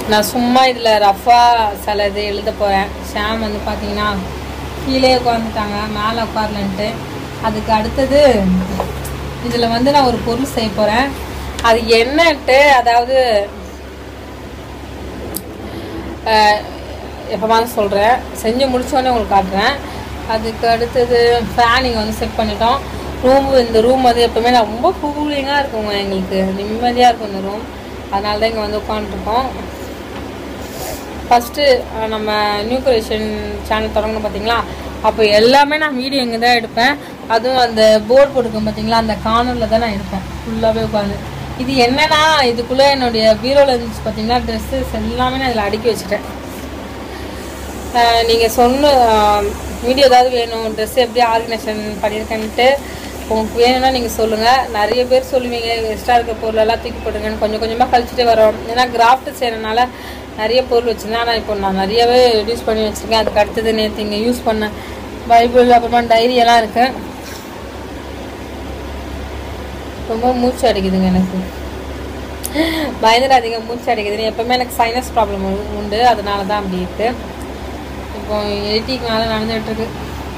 நான் சும்மா இதில் ரஃபாக சில இது எழுத போகிறேன் ஷாம் வந்து பார்த்தீங்கன்னா கீழே உட்காந்துட்டாங்க மேலே உட்காரலன்ட்டு அதுக்கு அடுத்தது இதில் வந்து நான் ஒரு பொருள் செய்ய போகிறேன் அது என்னன்ட்டு அதாவது எப்போமாவது சொல்கிறேன் செஞ்சு முடிச்சோடனே உங்களுக்கு காட்டுறேன் அதுக்கு அடுத்தது ஃபேன் இங்கே வந்து செட் பண்ணிட்டோம் ரூம் இந்த ரூம் வந்து எப்போவுமே நான் ரொம்ப கூலிங்காக இருக்குங்க எங்களுக்கு நிம்மதியாக இருக்கும் இந்த ரூம் அதனால தான் இங்கே வந்து உட்காந்துருக்கோம் ஃபஸ்ட்டு நம்ம நியூ கிரியேஷன் சேனல் தொடங்கணும் பார்த்தீங்களா அப்போ எல்லாமே நான் வீடியோ இங்கே தான் எடுப்பேன் அதுவும் அந்த போர்டு போட்டுருக்கோம் பார்த்தீங்களா அந்த கார்னரில் தான் நான் எடுப்பேன் ஃபுல்லாகவே உட்காந்து இது என்னன்னா இதுக்குள்ளே என்னுடைய பீரோவில் இருந்துச்சு பார்த்தீங்கன்னா ட்ரெஸ்ஸஸ் எல்லாமே நான் இதில் அடுக்கி வச்சுட்டேன் நீங்கள் சொன்ன வீடியோ ஏதாவது வேணும் ட்ரெஸ் எப்படி ஆர்கனைசேஷன் பண்ணியிருக்கேன்ட்டு உங்களுக்கு வேணும்னா நீங்கள் சொல்லுங்கள் நிறைய பேர் சொல்லுவீங்க எக்ஸ்ட்ரா இருக்க பொருள் எல்லாம் தூக்கி போட்டுங்கன்னு கொஞ்சம் கொஞ்சமாக கழிச்சிட்டே வரோம் ஏன்னா கிராஃப்ட் செய்கிறனால நிறைய பொருள் வச்சுருந்தேன் ஆனால் இப்போ நான் நிறையவே ரெடியூஸ் பண்ணி வச்சுருக்கேன் அதுக்கு அடுத்தது நேற்று இங்கே யூஸ் பண்ண பைபிள் அப்புறமா டைரி எல்லாம் இருக்கு ரொம்ப மூச்சு அடிக்குதுங்க எனக்கு பயந்துடாதீங்க மூச்சு அடிக்குதுன்னு எப்பவுமே எனக்கு சைனஸ் ப்ராப்ளம் உண்டு அதனால தான் அப்படி இருக்கு இப்போ எயிட்டிக்கு மேலே நடந்துகிட்டு இருக்கு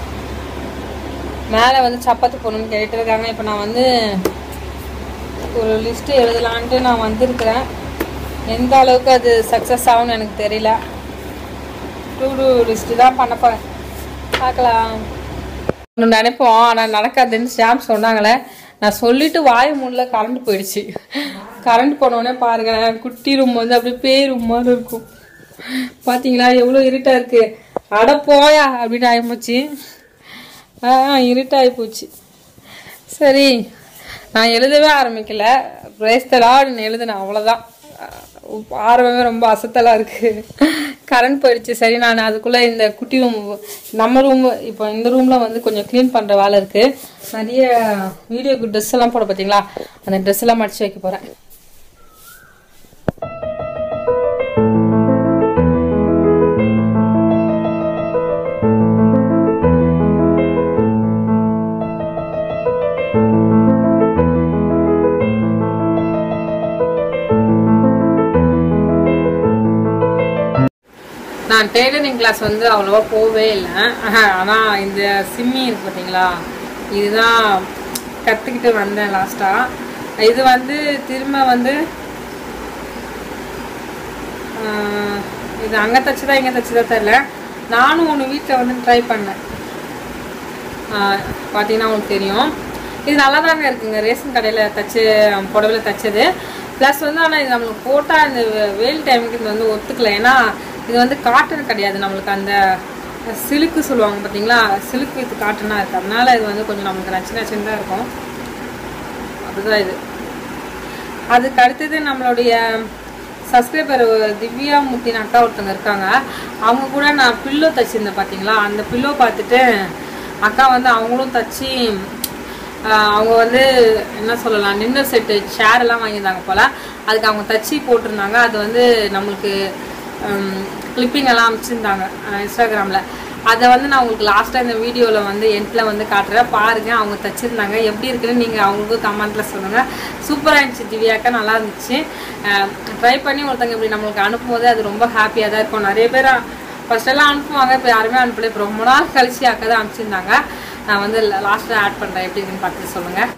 மேலே வந்து சப்பாத்தி போடணும்னு கேட்டுட்டு இருக்காங்க இப்போ நான் வந்து ஒரு லிஸ்ட்டு எழுதலான்ட்டு நான் வந்திருக்கிறேன் எந்த அளவுக்கு அது சக்ஸஸ் ஆகும்னு எனக்கு தெரியல டூ டூ லிஸ்ட்டு தான் பண்ண போகிறேன் பார்க்கலாம் ஒன்று நினைப்போம் ஆனால் நடக்காதுன்னு ஷாம் சொன்னாங்களே நான் சொல்லிட்டு வாய் மூடல கரண்ட் போயிடுச்சு கரண்ட் போனோடனே பாருங்களேன் குட்டி ரூம் வந்து அப்படியே பேய் ரூம் மாதிரி இருக்கும் பார்த்தீங்களா எவ்வளோ இருட்டாக இருக்கு அட போயா அப்படின்னு ஆகிப்போச்சு ஆ இருட்டாகி போச்சு சரி நான் எழுதவே ஆரம்பிக்கல பிரேஸ்தலான்னு எழுதினேன் அவ்வளோதான் ஆரம்பமே ரொம்ப அசத்தலாக இருக்குது கரண்ட் போயிடுச்சு சரி நான் அதுக்குள்ளே இந்த குட்டி ரூம் நம்ம ரூம் இப்போ இந்த ரூமில் வந்து கொஞ்சம் க்ளீன் பண்ணுற வேலை இருக்குது நிறைய வீடியோக்கு ட்ரெஸ் எல்லாம் போட பார்த்தீங்களா அந்த ட்ரெஸ் எல்லாம் மடிச்சு வைக்க போகிறேன் நான் டெய்லரிங் கிளாஸ் வந்து அவ்வளோவா போகவே இல்லை ஆனால் இந்த சிம்மி இருக்கு பார்த்தீங்களா இதுதான் கற்றுக்கிட்டு வந்தேன் லாஸ்ட்டாக இது வந்து திரும்ப வந்து ஆஹ், இது அங்கே தச்சுதா இங்கே தச்சுதா தெரில நானும் ஒன்று வீட்டில் வந்து ட்ரை பண்ணேன் ஆஹ், பார்த்தீங்கன்னா உங்களுக்கு தெரியும் இது நல்லா தாங்க இருக்குங்க ரேஷன் கடையில் தச்சு புடவையில் தச்சது ப்ளஸ் வந்து ஆனால் இது நம்மளுக்கு போட்டால் இந்த வெ- வெயில் டைமுக்கு இது வந்து ஒத்துக்கல ஏன்னா இது வந்து காட்டன் கிடையாது நம்மளுக்கு அந்த சிலுக்கு சொல்லுவாங்க பார்த்தீங்களா சிலுக்கு இது காட்டனாக இருக்குது அதனால இது வந்து கொஞ்சம் நம்மளுக்கு நச்சு நச்சுன்னு தான் இருக்கும் அதுதான் இது அதுக்கு அடுத்தது நம்மளுடைய சப்ஸ்கிரைபர் திவ்யா முத்தின் அக்கா ஒருத்தவங்க இருக்காங்க அவங்க கூட நான் பில்லோ தச்சிருந்தேன் பார்த்தீங்களா அந்த பில்லோ பார்த்துட்டு அக்கா வந்து அவங்களும் தச்சு ஆஹ், அவங்க வந்து என்ன சொல்லலாம் நின்ன செட்டு சேர் எல்லாம் வாங்கியிருந்தாங்க போல் அதுக்கு அவங்க தச்சு போட்டிருந்தாங்க அது வந்து நம்மளுக்கு கிளிப்பிங் எல்லாம் அமைச்சிருந்தாங்க இன்ஸ்டாகிராமில் அதை வந்து நான் உங்களுக்கு லாஸ்ட்டாக இந்த வீடியோவில் வந்து எண்டில் வந்து காட்டுறேன் பாருங்க அவங்க தச்சிருந்தாங்க எப்படி இருக்குன்னு நீங்கள் அவங்களுக்கும் கமெண்ட்டில் சொல்லுங்கள் சூப்பராக இருந்துச்சு திவ்யாக்கா நல்லா இருந்துச்சு ட்ரை பண்ணி ஒருத்தங்க இப்படி நம்மளுக்கு அனுப்பும்போது அது ரொம்ப ஹாப்பியாக தான் இருக்கும் நிறைய பேர் ஃபர்ஸ்ட் எல்லாம் அனுப்புவாங்க இப்போ யாருமே அனுப்பல இப்போ ரொம்ப நாள் கழிச்சு அக்கா தான் அனுப்பிச்சிருந்தாங்க நான் வந்து லாஸ்ட்டில் ஆட் பண்ணுறேன் எப்படி இருக்குன்னு பார்த்துட்டு சொல்லுங்கள்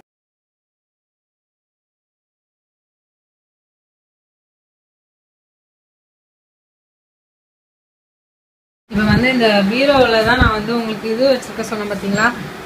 இப்போ வந்து இந்த பீரோவில் தான் நான் வந்து உங்களுக்கு இது வச்சிருக்க சொன்னேன் பார்த்தீங்களா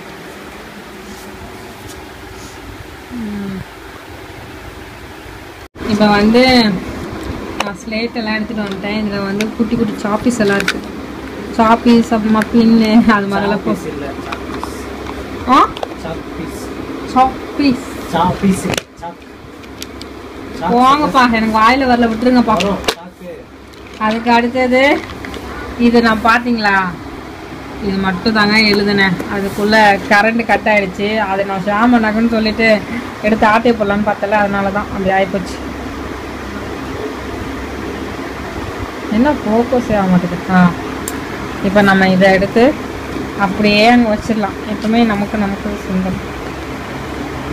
இப்போ வந்து நான் ஸ்லேட் எல்லாம் எடுத்துகிட்டு வந்துட்டேன் இதில் வந்து குட்டி குட்டி சாப்பீஸ் எல்லாம் இருக்குது சாப்பீஸ் அப்புறமா பின்னு அது மாதிரிலாம் போ இல்ல ஆ சாப்பீஸ் சாப்பீஸ் சாப்பீஸ் சாப் போங்கப்பா எனக்கு வாயில் வரல விட்டுருங்கப்பா வரும் சாக்கு அதுக்கு அடுத்தது இது நான் பார்த்தீங்களா இது மட்டும் தாங்க எழுதினேன் அதுக்குள்ளே கரண்ட் கட் ஆயிடுச்சு அதை நான் ஷாம் பண்ணாக்குன்னு சொல்லிட்டு எடுத்து ஆட்டே போடலான்னு பார்த்தல அதனால தான் அப்படி ஆகிப்போச்சு என்ன ஃபோக்கஸ் ஆக மாட்டேங்குது ஆ இப்போ நம்ம இதை எடுத்து அப்படியே அங்கே வச்சிடலாம் எப்பவுமே நமக்கு நமக்கு சொந்தம்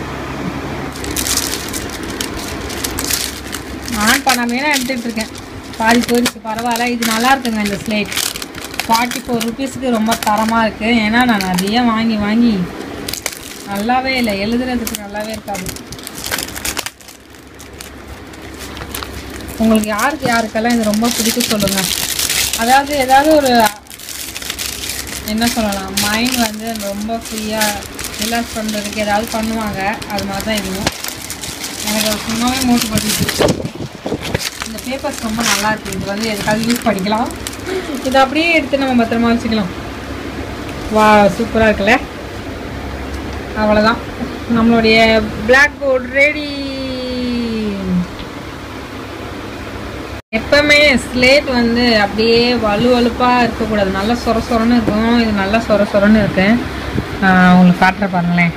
ஆன் பண்ணாமே நான் எடுத்துகிட்டு இருக்கேன் பாதி போயிடுச்சு பரவாயில்ல இது நல்லா இருக்குங்க இந்த ஸ்லேட் ஃபார்ட்டி ஃபோர் ருபீஸ்க்கு ரொம்ப தரமாக இருக்குது ஏன்னா நான் நிறைய வாங்கி வாங்கி நல்லாவே இல்லை எழுதுறதுக்கு நல்லாவே இருக்காது உங்களுக்கு யாருக்கு யாருக்கெல்லாம் இது ரொம்ப பிடிக்கும் சொல்லுங்கள் அதாவது ஏதாவது ஒரு என்ன சொல்லலாம் மைண்ட் வந்து ரொம்ப ஃப்ரீயாக ரிலாக்ஸ் பண்ணுறதுக்கு ஏதாவது பண்ணுவாங்க அது மாதிரி தான் இதுவும் எனக்கு அது சும்மாவே மூட்டு பட்டுச்சு இந்த பேப்பர்ஸ் ரொம்ப நல்லா இருக்கு இது வந்து எதுக்காவது யூஸ் பண்ணிக்கலாம் இதை அப்படியே எடுத்து நம்ம பத்திரமா வச்சுக்கலாம் வா சூப்பராக இருக்குல்ல அவ்வளோதான் நம்மளுடைய பிளாக் போர்டு ரெடி எப்பவுமே ஸ்லேட் வந்து அப்படியே வலு வலுப்பாக இருக்கக்கூடாது நல்லா சொர சொரன்னு இருக்கும் இது நல்லா சொர சொரன்னு இருக்கு ஆஹ் உங்களுக்கு காட்டுற பாருங்களேன்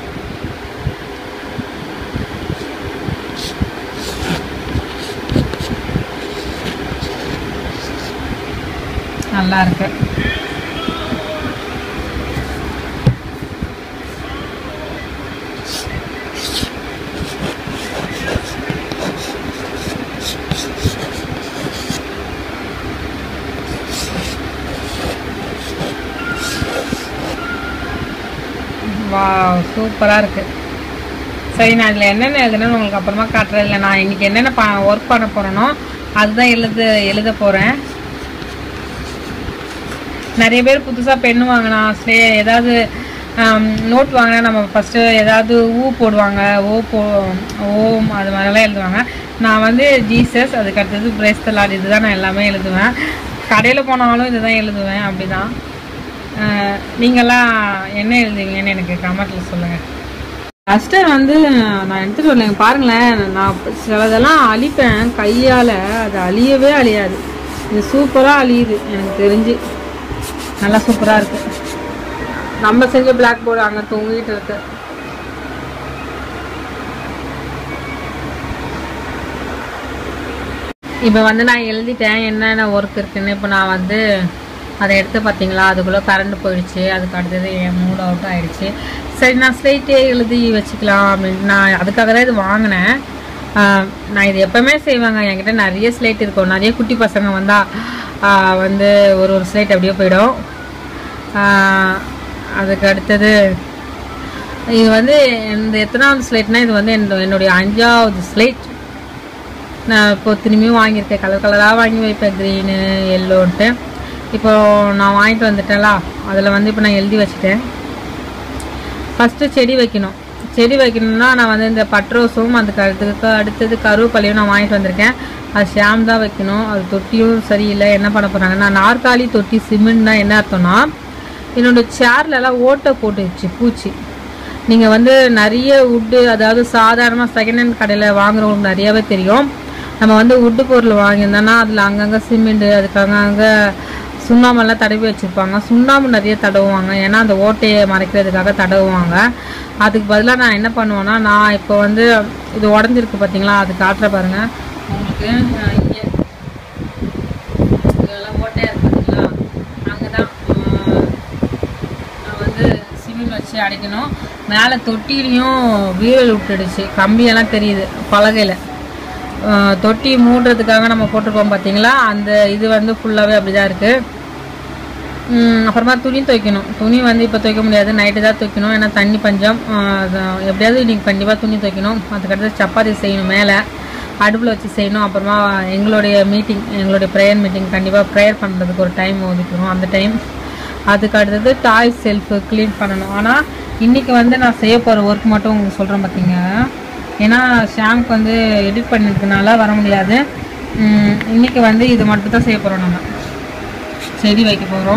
நல்லா இருக்கு வா சூப்பராக இருக்குது சரி நான் இதில் என்னென்ன எழுதுனேன்னு உங்களுக்கு அப்புறமா காட்டுறேன் இல்லை நான் இன்னைக்கு என்னென்ன ப ஒர்க் பண்ண போகிறேனோ அதுதான் எழுத எழுத போகிறேன் நிறைய பேர் புதுசாக பென் வாங்கினா ஸ்லே ஏதாவது நோட் வாங்கினா நம்ம ஃபஸ்ட்டு ஏதாவது ஊ போடுவாங்க ஓ போ ஓம் அது மாதிரிலாம் எழுதுவாங்க நான் வந்து ஜீசஸ் அதுக்கு அடுத்தது பிரேஸ் தலாட் இதுதான் நான் எல்லாமே எழுதுவேன் கடையில் போனாலும் இதுதான் எழுதுவேன் அப்படி தான் நீங்கள்லாம் என்ன எழுதுவீங்கன்னு எனக்கு கமெண்ட்டில் சொல்லுங்கள் டஸ்டர் வந்து நான் எடுத்துகிட்டு வரலைங்க பாருங்களேன் நான் சிலதெல்லாம் அழிப்பேன் கையால் அது அழியவே அழியாது இது சூப்பராக அழியுது எனக்கு தெரிஞ்சு நல்லா சூப்பராக இருக்கு நம்ம செஞ்ச பிளாக் போர்டு அங்கே தொங்கிட்டு இருக்கு இப்போ வந்து நான் எழுதிட்டேன் என்னென்ன ஒர்க் இருக்குன்னு இப்போ நான் வந்து அதை எடுத்து பார்த்தீங்களா அதுக்குள்ளே கரண்ட் போயிடுச்சு அதுக்கு அடுத்தது என் மூட் அவுட் ஆயிடுச்சு சரி நான் ஸ்லைட்டே எழுதி வச்சுக்கலாம் அப்படின்ட்டு நான் அதுக்காக தான் இது வாங்கினேன் ஆஹ் நான் இது எப்பவுமே செய்வாங்க என்கிட்ட நிறைய ஸ்லைட் இருக்கும் நிறைய குட்டி பசங்க வந்தால் வந்து ஒரு ஒரு ஸ்லைட் அப்படியே போயிடும் ஆஹ் அதுக்கு அடுத்தது இது வந்து இந்த எத்தனாவது ஸ்லைட்னா இது வந்து என்னோட- என்னுடைய அஞ்சாவது ஸ்லைட் நான் இப்போ திரும்பியும் வாங்கியிருக்கேன் கலர் கலராக வாங்கி வைப்பேன் க்ரீனு எல்லோன்ட்டு இப்போ நான் வாங்கிட்டு வந்துட்டேன்ல அதில் வந்து இப்போ நான் எழுதி வச்சுட்டேன் ஃபஸ்ட்டு செடி வைக்கணும் செடி வைக்கணும்னா நான் வந்து இந்த பட்ரோஸும் அதுக்கு அடுத்ததுக்கு அடுத்தது கருவேப்பிலையும் நான் வாங்கிட்டு வந்திருக்கேன் அது ஷாம் தான் வைக்கணும் அது தொட்டியும் சரியில்லை என்ன பண்ண போகிறாங்க நான் நாற்காலி தொட்டி சிமெண்ட்னா என்ன அர்த்தம்னா என்னோட சேர்லலாம் ஓட்டை போட்டுச்சு பூச்சி நீங்கள் வந்து நிறைய உட்டு அதாவது சாதாரணமாக செகண்ட் ஹேண்ட் கடையில் வாங்குறவங்களுக்கு நிறையவே தெரியும் நம்ம வந்து உட்டு பொருள் வாங்கியிருந்தோன்னா அதில் அங்கங்கே சிமெண்ட்டு அதுக்கு அங்கங்கே சுண்ணாம்பெல்லாம் தடவி வச்சுருப்பாங்க சுண்ணாம்பு நிறைய தடவுவாங்க ஏன்னா அந்த ஓட்டையை மறைக்கிறதுக்காக தடவுவாங்க அதுக்கு பதிலாக நான் என்ன பண்ணுவேன்னா நான் இப்போ வந்து இது உடஞ்சிருக்கு பார்த்தீங்களா அது காட்டுற பாருங்க உங்களுக்கு அஹ், இங்கே இதெல்லாம் ஓட்டையாக இருக்கு பார்த்தீங்களா அங்கே தான் நான் வந்து சிமெண்ட் வச்சு அடைக்கணும் மேலே தொட்டிலையும் வீரல் விட்டுடுச்சு கம்பியெல்லாம் தெரியுது பலகையில் தொட்டி மூடுறதுக்காக நம்ம போட்டிருப்போம் பார்த்தீங்களா அந்த இது வந்து ஃபுல்லாகவே அப்படி தான் இருக்குது அப்புறமா துணி துவைக்கணும் துணி வந்து இப்போ துவைக்க முடியாது நைட்டு தான் துவைக்கணும் ஏன்னா தண்ணி பஞ்சம் ஆஹ் அது எப்படியாவது இன்னைக்கு கண்டிப்பாக துணி துவைக்கணும் அதுக்கடுத்து சப்பாத்தி செய்யணும் மேலே அடுப்பில் வச்சு செய்யணும் அப்புறமா எங்களுடைய மீட்டிங் எங்களுடைய ப்ரேயர் மீட்டிங் கண்டிப்பாக ப்ரேயர் பண்ணுறதுக்கு ஒரு டைம் ஒதுக்கணும் அந்த டைம் அதுக்கு அடுத்தது டாய் செல்ஃபு க்ளீன் பண்ணணும் ஆனால் இன்றைக்கி வந்து நான் செய்ய போகிற ஒர்க் மட்டும் உங்களுக்கு சொல்கிறேன் பார்த்தீங்க ஏன்னா ஷாம்க்கு வந்து எடிட் பண்ணிருக்கனால வர முடியாது உம், இன்னைக்கு வந்து இது மட்டும் தான் செய்ய போகிறோம் நம்ம செடி வைக்க போகிறோம்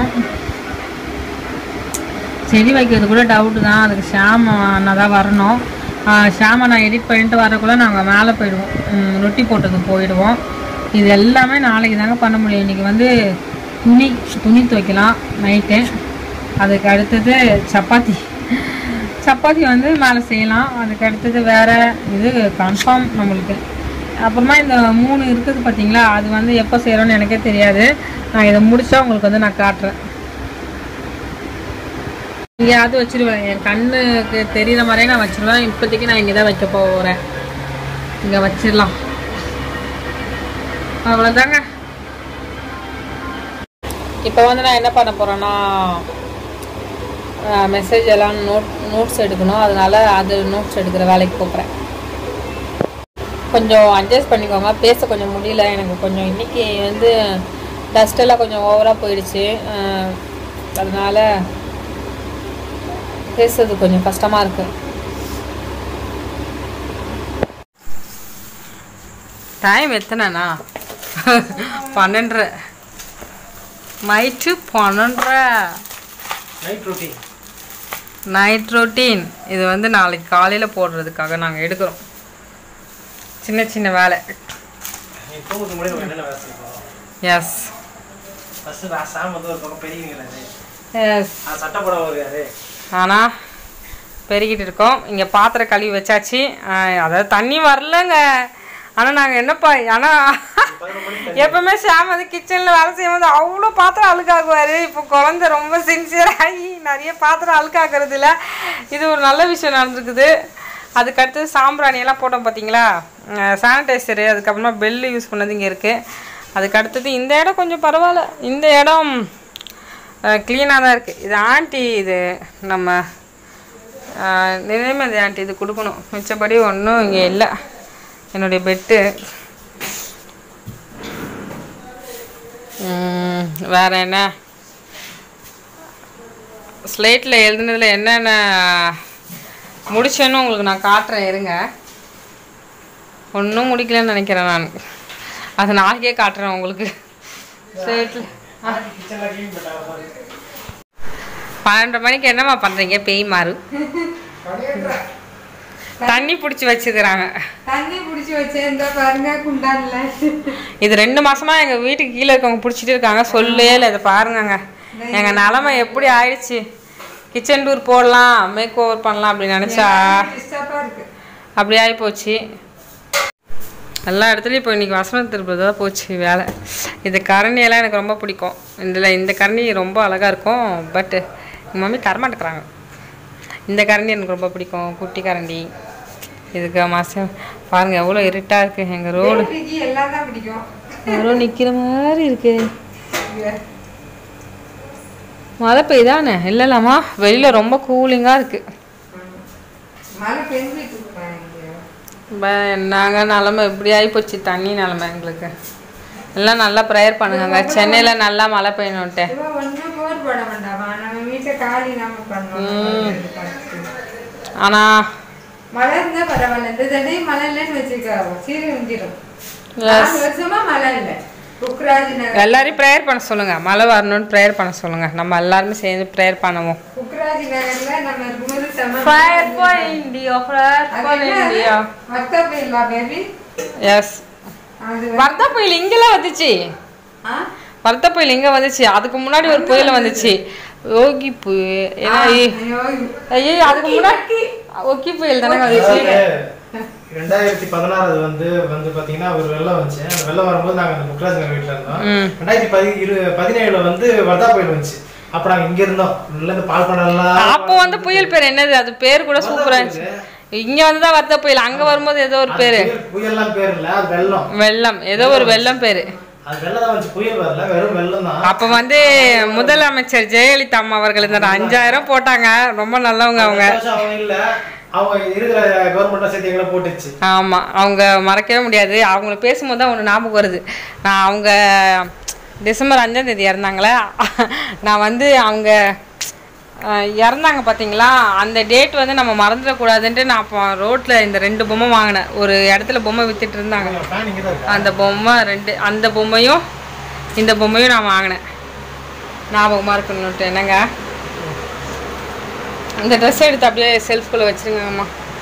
செடி வைக்கிறது கூட டவுட்டு தான் அதுக்கு ஷாம் அண்ணா தான் வரணும் ஆஹ் ஷாமை நான் எடிட் பண்ணிட்டு வரக்குள்ள நாங்கள் மேலே போயிடுவோம் உம், ரொட்டி போட்டதுக்கு போயிடுவோம் இது எல்லாமே நாளைக்கு தாங்க பண்ண முடியும் இன்றைக்கி வந்து துணி துணி துவைக்கலாம் நைட்டு அதுக்கு அடுத்தது சப்பாத்தி சப்பாத்தி வந்து மேலே செய்யலாம் அதுக்கு அடுத்தது வேற இது கன்ஃபார்ம் நம்மளுக்கு அப்புறமா இந்த மூணு இருக்குது பார்த்தீங்களா அது வந்து எப்போ செய்கிறோன்னு எனக்கே தெரியாது நான் இதை முடிச்சா உங்களுக்கு வந்து நான் காட்டுறேன் எங்கேயாவது வச்சிருவேன் என் கண்ணுக்கு தெரியுற மாதிரியே நான் வச்சிருவேன் இப்போதைக்கு நான் இங்கே தான் வைக்க போகிறேன் இங்கே வச்சிடலாம் அவ்வளோதாங்க இப்போ வந்து நான் என்ன பண்ண போகிறேன்னா மெசேஜ் எல்லாம் நோட் நோட்ஸ் எடுக்கணும் அதனால அது நோட்ஸ் எடுக்கிற வேலைக்கு போகிறேன் கொஞ்சம் அட்ஜஸ்ட் பண்ணிக்கோங்க பேச கொஞ்சம் முடியல எனக்கு கொஞ்சம் இன்னைக்கு வந்து டஸ்ட் எல்லாம் கொஞ்சம் ஓவராக போயிடுச்சு அஹ், அதனால பேசுறது கொஞ்சம் கஷ்டமாக இருக்கு டைம் எத்தனைண்ணா பன்னெண்டரை நைட்டு பன்னெண்டரை நைட் ரொட்டீன் நைட் ரொட்டீன் இது வந்து நாளைக்கு காலையில் போடுறதுக்காக நாங்கள் எடுக்கிறோம் சின்ன சின்ன வேலை நீ தூங்குறதுக்கு முன்னாடி நம்ம என்னென்ன வேலை செய்வோம் எஸ் ஃபர்ஸ்ட் நான் சாம் வந்து ஒரு பக்கம் பெரியவங்களாரு எஸ் அது சட்டை போட வருவாரு ஆனால் பெருகிட்டு இருக்கோம் இங்கே பாத்திரம் கழுவி வச்சாச்சு ஆஹ் அதாவது தண்ணி வரலங்க ஆனால் நாங்கள் என்னப்பா ஆனால் பதினொரு மணிக்கு எப்பவுமே ஷாம் வந்து கிச்சனில் வேலை செய்யும் போது அவ்வளோ பாத்திரம் அழுக்காக்குவார் இப்போ குழந்தை ரொம்ப சின்சியராகி நிறைய பாத்திரம் அழுக்காக்குறது இல்ல இது ஒரு நல்ல விஷயம் நடந்திருக்குது அதுக்கடுத்து சாம்பிராணி எல்லாம் போட்டோம் பார்த்தீங்களா சானிடைசரு அதுக்கப்புறமா பெல்லு யூஸ் பண்ணது இங்கே இருக்குது அதுக்கு அடுத்தது இந்த இடம் கொஞ்சம் பரவாயில்ல இந்த இடம் க்ளீனாக தான் இருக்குது இது ஆண்டி இது நம்ம அஹ், நிலைமதி ஆண்டி இது கொடுக்கணும் மிச்சப்படி ஒன்றும் இங்கே இல்லை என்னுடைய பெட்டு ம், வேற என்ன ஸ்லேட்டில் எழுதுனதில் என்னென்ன முடிச்சேன்னு உங்களுக்கு நான் காட்டுறேன் இருங்க ஒன்றும் முடிக்கலன்னு நினைக்கிறேன் நான் அது நாளைக்கே காட்டுறேன் உங்களுக்கு ஸ்லேட்டில் கிச்சன்ல க்ளீன் பண்ணிட்டாங்க பாரு. பன்னெண்டு மணிக்கு என்னம்மா பண்ணுறீங்க பேய் மாறு தண்ணி பிடிச்சி வச்சுக்கிறாங்க தண்ணி பிடிச்சி வச்சேன் இந்த பாருங்க குண்டான்ல இது ரெண்டு மாசமா எங்க வீட்டுக்கு கீழே இருக்கவங்க பிடிச்சிட்டு இருக்காங்க சொல்லவே இல்லை இதை பாருங்கங்க எங்க நிலமை எப்படி ஆயிடுச்சு கிச்சன் டூர் போடலாம் மேக் ஓவர் பண்ணலாம் அப்படின்னு நினைச்சா டிஸ்டர்பா இருக்கு அப்படி ஆகி போச்சு எல்லா இடத்துலையும் இப்போ இன்னைக்கு வசனம் திருப்பதி தான் போச்சு வேலை இந்த கரண்டியெல்லாம் எனக்கு ரொம்ப பிடிக்கும் இதில் இந்த கரண்டி ரொம்ப அழகாக இருக்கும் பட்டு எங்கள் மம்மி தரமாட்டேக்கிறாங்க இந்த கரண்டி எனக்கு ரொம்ப பிடிக்கும் குட்டி கரண்டி இதுக்கு மாதம் பாருங்கள் எவ்வளோ இருட்டாக இருக்குது எங்கள் ரோடு பேட்டிக்கு எல்லாம் தான் பிடிக்கும் யாரோ நிக்கிற மாதிரி இருக்கு மழை பெய்தானே இல்லைல்லாமா வெளியில ரொம்ப கூலிங்கா இருக்கு மழை பெஞ்சிட்டு இருக்கு பாருங்க ப- என்னங்க நிலமை இப்படி ஆகிப்போச்சு தண்ணி நிலமை எங்களுக்கு எல்லாம் நல்லா ப்ரேயர் பண்ணுங்க சென்னையில நல்லா மழை பெய்யணுன்ட்டு இவன் ஒன்றும் போர் போட வேண்டாமா நம்ம வீட்டை காலி நாம பண்ணோம் ஆனா மழை இருந்தா பரவாயில்ல இந்த தடவை மழை இல்லைன்னு வச்சுக்கோ சீரி உஞ்சிடும் நாலு வருஷமா மழை இல்லை குக்ராஜ் நகர் எல்லாரையும் ப்ரேயர் பண்ண சொல்லுங்க மழை வரணும்னு ப்ரேயர் பண்ண சொல்லுங்க நம்ம எல்லாருமே சேர்ந்து ப்ரேயர் பண்ணுவோம் குக்ராஜ் நகர்ல நம்ம இருக்கும்போது செம prayer for India prayer for India Vardah போயிடலா பேபி எஸ் அது வர்தா புயல் இங்கெல்லாம் வந்துச்சு ஆ வருத்த புயல் எங்க வந்துச்சு அதுக்கு முன்னாடி ஒரு புயல் வந்துச்சு யோகி புயல் ஏன்னா இ- ஐயோ ஐயோ அதுக்கு முன்னாடி ஒக்கி புயல் தானே வந்துச்சு அதாவது ரெண்டாயிரத்தி பதினாறு வந்து வந்து பாத்தீங்கன்னா ஒரு வெள்ளம் வந்துச்சு அந்த வெள்ளம் வரும்போது நாங்க அந்த முக்ராஜ் நகர் வீட்டுல இருந்தோம் ம். ரெண்டாயிரத்தி பதி இரு பதினேழுல வந்து வர்தா புயல் வந்துச்சு அப்ப நாங்க இங்க இருந்தோம் உள்ள இந்த பால் பண்ணலாம் அப்போ வந்து புயல் பேர் என்னது அது பேர் கூட சூப்பரா இருந்துச்சு இங்க வந்து தான் வருத்த புயல் அங்க வரும்போது ஏதோ ஒரு பேரு புயல்லாம் பேர் இல்ல அது வெள்ளம் வெள்ளம் ஏதோ ஒரு வெள்ளம் பேரு அது வெள்ளம் தான் வந்துச்சு புயல் வரல வெறும் வெள்ளம் தான் அப்ப வந்து முதலமைச்சர் ஜெயலலிதா அம்மா அவர்கள் இந்த அஞ்சாயிரம் போட்டாங்க ரொம்ப நல்லவங்க அவங்க அவங்க இல்ல அவங்க இருக்கிற கவர்மெண்ட் சேர்த்து எங்களை போட்டுச்சு ஆமா அவங்க மறக்கவே முடியாது அவங்கள பேசும்போது தான் ஒன்று ஞாபகம் வருது நான் அவங்க டிசம்பர் அஞ்சாம் தேதி இறந்தாங்களே நான் வந்து அவங்க அஹ், இறந்தாங்க பார்த்தீங்களா அந்த டேட் வந்து நம்ம மறந்துடக்கூடாதுன்ட்டு நான் அப்போ ரோட்டில் இந்த ரெண்டு பொம்மை வாங்கினேன் ஒரு இடத்துல பொம்மை வித்துட்டு இருந்தாங்க ஃபேன் இங்கே தான் இருக்கு அந்த பொம்மை ரெண்டு அந்த பொம்மையும் இந்த பொம்மையும் நான் வாங்கினேன் ஞாபகமாக இருக்கணுன்ட்டு என்னங்க இந்த ட்ரெஸ் எடுத்து அப்படியே செல்ஃப்குள்ளே வச்சுருங்கம்மா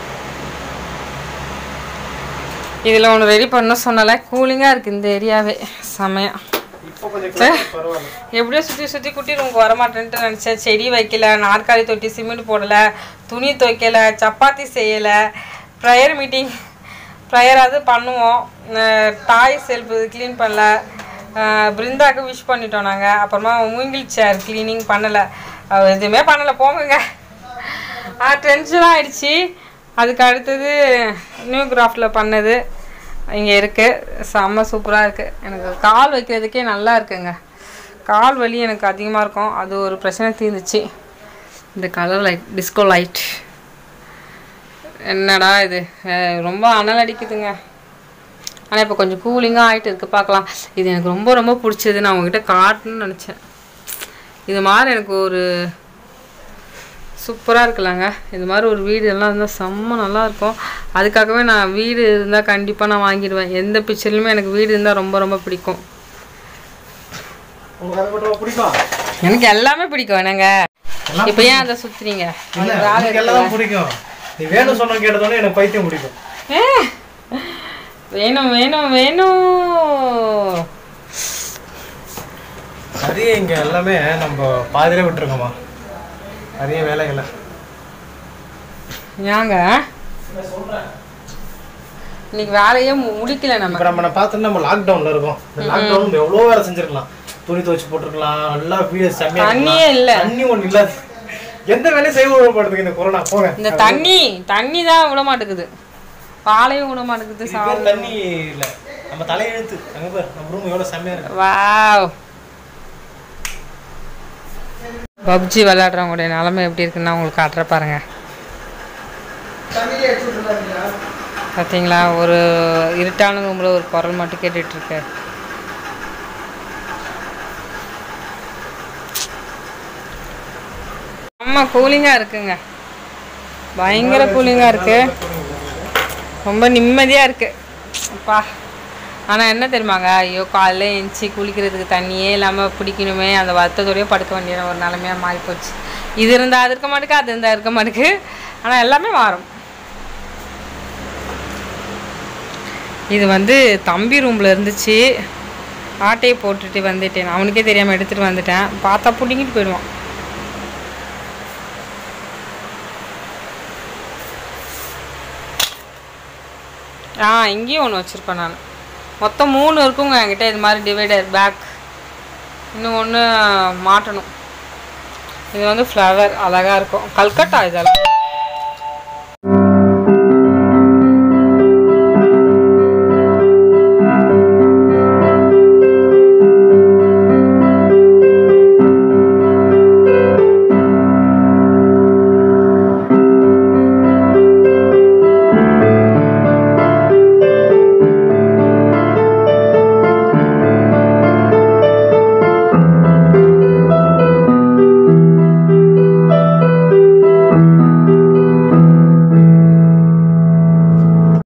இதில் ஒன்று ரெடி பண்ண சொன்னல கூலிங்காக இருக்குது இந்த ஏரியாவே செமையா இப்போ கொஞ்சம் climate பரவாயில்ல எப்படியோ சுற்றி சுற்றி குட்டி ரூமுக்கு வரமாட்டேன்ட்டு நினச்சேன் செடி வைக்கல நாற்காலி தொட்டி சிமெண்ட் போடலை துணி துவைக்கல சப்பாத்தி செய்யலை ப்ரேயர் மீட்டிங் ப்ரேயராவது பண்ணுவோம் டாய் செல்ஃப் க்ளீன் பண்ணல அஹ் பிருந்தாக்கு விஷ் பண்ணிட்டோம் நாங்கள் அப்புறமா மூங்கில் சேர் க்ளீனிங் பண்ணலை எதுவுமே பண்ணலை போங்கங்க டென்ஷன் ஆயிடுச்சு அதுக்கு அடுத்தது நியூ கிராஃப்டில் பண்ணது இங்கே இருக்குது செம்ம சூப்பராக இருக்குது எனக்கு கால் வைக்கிறதுக்கே நல்லா இருக்குங்க கால் வலி எனக்கு அதிகமாக இருக்கும் அது ஒரு பிரச்சனை தீர்ந்துச்சு இந்த கலர் லைட் டிஸ்கோ லைட் என்னடா இது அஹ் ரொம்ப அனல் அடிக்குதுங்க ஆனால் இப்போ கொஞ்சம் கூலிங்காக ஆகிட்டு இருக்கு பார்க்கலாம் இது எனக்கு ரொம்ப ரொம்ப பிடிச்சது நான் உங்ககிட்ட காட்டணும்னு நினச்சேன் இது மாதிரி எனக்கு ஒரு சூப்பராக இருக்குல்லங்க இது மாதிரி ஒரு வீடு எல்லாம் இருந்தால் செம்ம நல்லா இருக்கும் அதுக்காகவே நான் வீடு இருந்தால் கண்டிப்பாக நான் வாங்கிடுவேன் எந்த பிக்சர்லையுமே எனக்கு வீடு இருந்தால் ரொம்ப ரொம்ப பிடிக்கும் உங்களுக்கு அதை மட்டும் பிடிக்கும் எனக்கு எல்லாமே பிடிக்கும் என்னங்க எல்லாம் இப்போ ஏன் அதை சுற்றுறீங்க இல்ல எனக்கு எல்லாம் பிடிக்கும் நீ வேணும் சொன்ன கேட்டதோட எனக்கு பைத்தியம் பிடிக்கும் வேணும் வேணும் வேணும் நிறைய இங்க எல்லாமே நம்ம பாதியில விட்டுருக்கோமா நிறைய வேலைகளை ஏங்க இன்னைக்கு வேலையே மு- முடிக்கல நம்ம இப்போ நம்ம பார்த்தோம்னா நம்ம லாக்டவுன்ல இருக்கோம் இந்த லாக்டவுன் எவ்வளோ வேலை செஞ்சிருக்கலாம் துணி துவைச்சு போட்டிருக்கலாம் நல்லா வீடு செம்மையா தண்ணியே இல்ல. தண்ணி ஒண்ணு இல்ல எந்த வேலையும் செய்ய விடப்படுறதுக்கு இந்த கொரோனா போங்க இந்த தண்ணி தண்ணி தான் விட மாட்டேங்குது பாலையும் விட மாட்டேங்குது இதுக்கு பேர் தண்ணி இல்ல நம்ம தலையெழுத்து அங்க பாரு நம்ம ரூம் எவ்வளவு செம்மையா இருக்கு வாவ் பப்ஜி விளையாடுறவங்களுடைய நிலமை எப்படி இருக்குன்னு நான் உங்களுக்கு காட்டுற பாருங்க பார்த்தீங்களா ஒரு இருட்டான ரூமில் ஒரு குரல் மட்டும் கேட்டுட்டு இருக்கு ஆமா கூலிங்காக இருக்குங்க பயங்கர கூலிங்காக இருக்கு ரொம்ப நிம்மதியாக இருக்கு அப்பா ஆனால் என்ன தெரியுமாங்க ஐயோ காலைல எழுந்துச்சி குளிக்கிறதுக்கு தண்ணியே இல்லாமல் பிடிக்கணுமே அந்த வருத்தத்தோடய படுக்க வேண்டிய ஒரு நிலமையாக மாறிப்போச்சு இது இருந்தால் அது இருக்க மாட்டேக்கு அது இருந்தால் இருக்க மாட்டேக்கு ஆனால் எல்லாமே மாறும் இது வந்து தம்பி ரூமில் இருந்துச்சு ஆட்டையை போட்டுட்டு வந்துட்டேன் அவனுக்கே தெரியாமல் எடுத்துகிட்டு வந்துட்டேன் பார்த்தா பிடிங்கிட்டு போயிடுவான் ஆ இங்கேயும் ஒன்று வச்சுருப்பேன் நான் மொத்தம் மூணு இருக்குங்க என்கிட்ட இது மாதிரி டிவைடர் பேக் இன்னும் ஒன்று மாட்டணும் இது வந்து ஃப்ளவர் அழகாக இருக்கும் கல்கட்டா இதெல்லாம்